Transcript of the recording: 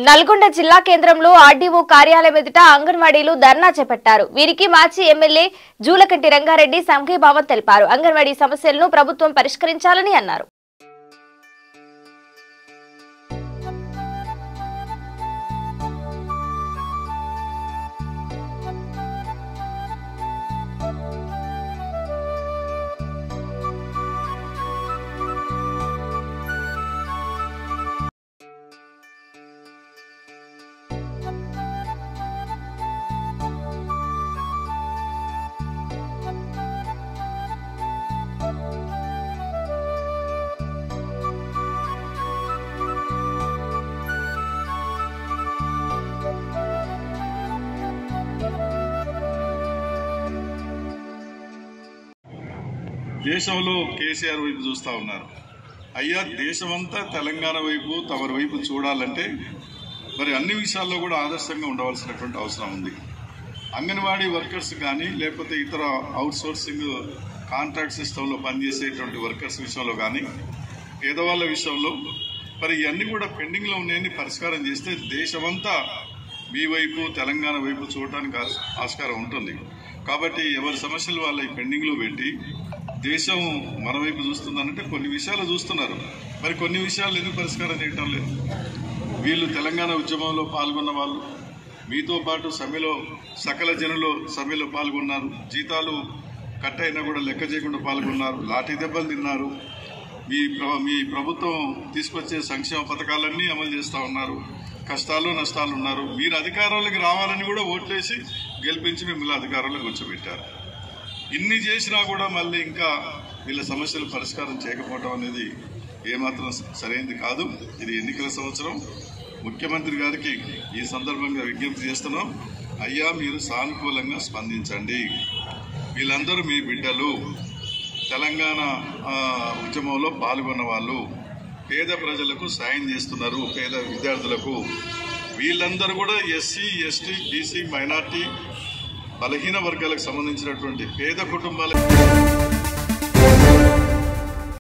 నల్గొండ జిల్లా కేంద్రంలో ఆర్డీఓ కార్యాలయం ఎదుట అంగన్వాడీలు ధర్నా చేపట్టారు వీరికి మాజీ ఎమ్మెల్యే జూలకంటి రంగారెడ్డి సంఘీభావం తెలిపారు అంగన్వాడీ సమస్యలను ప్రభుత్వం పరిష్కరించాలని అన్నారు దేశంలో కేసీఆర్ వైపు చూస్తూ ఉన్నారు అయ్యా దేశమంతా తెలంగాణ వైపు తమరి వైపు చూడాలంటే మరి అన్ని విషయాల్లో కూడా ఆదర్శంగా ఉండవలసినటువంటి అవసరం ఉంది అంగన్వాడీ వర్కర్స్ కానీ లేకపోతే ఇతర అవుట్ సోర్సింగ్ కాంట్రాక్ట్ సిస్టంలో పనిచేసేటువంటి వర్కర్స్ విషయంలో కానీ పేదవాళ్ళ విషయంలో మరి ఇవన్నీ కూడా పెండింగ్లో ఉన్నాయని పరిష్కారం చేస్తే దేశమంతా మీ వైపు తెలంగాణ వైపు చూడటానికి ఆస్- ఆస్కారం ఉంటుంది కాబట్టి ఎవరి సమస్యలు వాళ్ళ ఈ పెండింగ్లో పెట్టి దేశం మన వైపు చూస్తుందనంటే కొన్ని విషయాలు చూస్తున్నారు మరి కొన్ని విషయాలు ఎందుకు పరిష్కారం చేయటం లేదు వీళ్ళు తెలంగాణ ఉద్యమంలో పాల్గొన్న వాళ్ళు మీతో పాటు సమ్మెలో సకల జనులు సమ్మెలో పాల్గొన్నారు జీతాలు కట్ అయినా కూడా లెక్క చేయకుండా పాల్గొన్నారు లాఠీ దెబ్బలు తిన్నారు మీ ప్ర- మీ ప్రభుత్వం తీసుకొచ్చే సంక్షేమ పథకాలన్నీ అమలు చేస్తూ ఉన్నారు కష్టాలు నష్టాలు ఉన్నారు మీరు అధికారంలోకి రావాలని కూడా ఓట్లేసి గెలిపించి మిమ్మల్ని అధికారంలోకి కూర్చోబెట్టారు ఇన్ని చేసినా కూడా మళ్ళీ ఇంకా వీళ్ళ సమస్యలు పరిష్కారం చేయకపోవడం అనేది ఏమాత్రం సరైనది కాదు ఇది ఎన్నికల సంవత్సరం ముఖ్యమంత్రి గారికి ఈ సందర్భంగా విజ్ఞప్తి చేస్తున్నాం అయ్యా మీరు సానుకూలంగా స్పందించండి వీళ్ళందరూ మీ బిడ్డలు తెలంగాణ ఆ, ఉద్యమంలో పాల్గొన్న వాళ్ళు పేద ప్రజలకు సాయం చేస్తున్నారు పేద విద్యార్థులకు వీళ్ళందరూ కూడా ఎస్సీ ఎస్టీ బీసీ మైనార్టీ బలహీన వర్గాలకు సంబంధించినటువంటి పేద కుటుంబాలకు